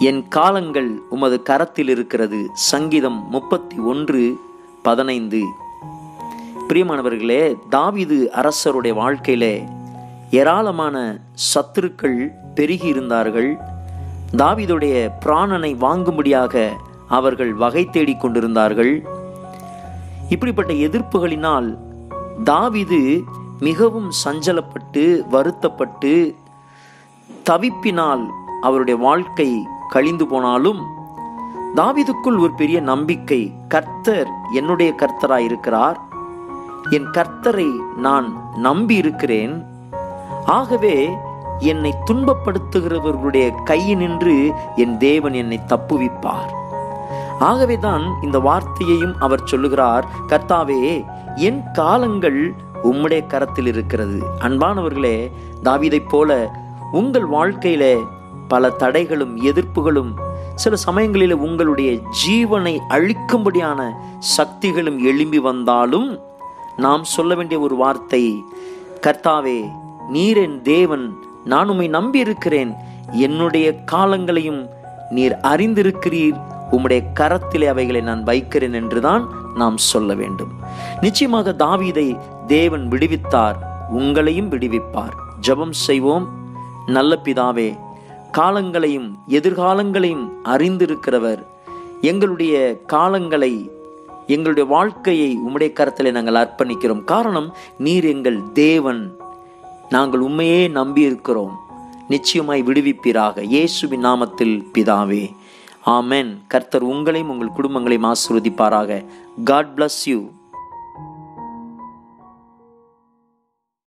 என் காலங்கள் உமது கரத்தில் இருக்கிறது சங்கீதம் முப்பத்தி ஒன்று பதினைந்து பிரியமானவர்களே தாவீது அரசருடைய வாழ்க்கையிலே ஏராளமான சத்துருக்கள் பெருகி இருந்தார்கள் தாவீதுடைய பிராணனை வாங்கும்படியாக அவர்கள் வகை தேடிக் கொண்டிருந்தார்கள் இப்படிப்பட்ட எதிர்ப்புகளினால் தாவீது மிகவும் சஞ்சலப்பட்டு வருத்தப்பட்டு தவிப்பினால் அவருடைய வாழ்க்கை கழிந்து போனாலும் தாவீதுக்குள் ஒரு பெரிய நம்பிக்கை கர்த்தர் என்னுடைய கர்த்தராய் இருக்கிறார் என் கர்த்தரை நான் நம்பி இருக்கிறேன் ஆகவே என்னை துன்பப்படுத்துகிறவர்களுடைய கையினின்று என் தேவன் என்னை தப்புவிப்பார் ஆகவேதான் இந்த வார்த்தையையும் அவர் சொல்லுகிறார் கர்த்தாவே என் காலங்கள் உம்முடைய கரத்தில் இருக்கிறது அன்பானவர்களே தாவீதைப் போல உங்கள் வாழ்க்கையில பல தடைகளும் எதிர்ப்புகளும் சில சமயங்களில் உங்களுடைய ஜீவனை அழிக்கும்படியான சக்திகளும் எழும்பி வந்தாலும் நாம் சொல்ல வேண்டிய ஒரு வார்த்தை கர்த்தாவே நீர் என் தேவன் நான் உம்மை நம்பி இருக்கிறேன் என்னுடைய காலங்களையும் நீர் அறிந்திருக்கிறீர் உம்முடைய கரத்திலே அவைகளை நான் வைக்கிறேன் என்றுதான் நாம் சொல்ல வேண்டும் நிச்சயமாக தாவீதை தேவன் விடுவித்தார் உங்களையும் விடுவிப்பார் ஜெபம் செய்வோம் நல்ல பிதாவே காலங்களையும் எதிர்காலங்களையும் அறிந்திருக்கிறவர் எங்களுடைய காலங்களை எங்களுடைய வாழ்க்கையை உம்முடைய கரத்திலே நாங்கள் அர்ப்பணிக்கிறோம் காரணம் நீர் எங்கள் தேவன் நாங்கள் உண்மையே நம்பி இருக்கிறோம் நிச்சயமாய் விடுவிப்பீராக இயேசுவின் நாமத்தில் பிதாவே ஆமென் கர்த்தர் உங்களையும் உங்கள் குடும்பங்களையும் ஆசீர்வதிப்பாராக காட் bless யூ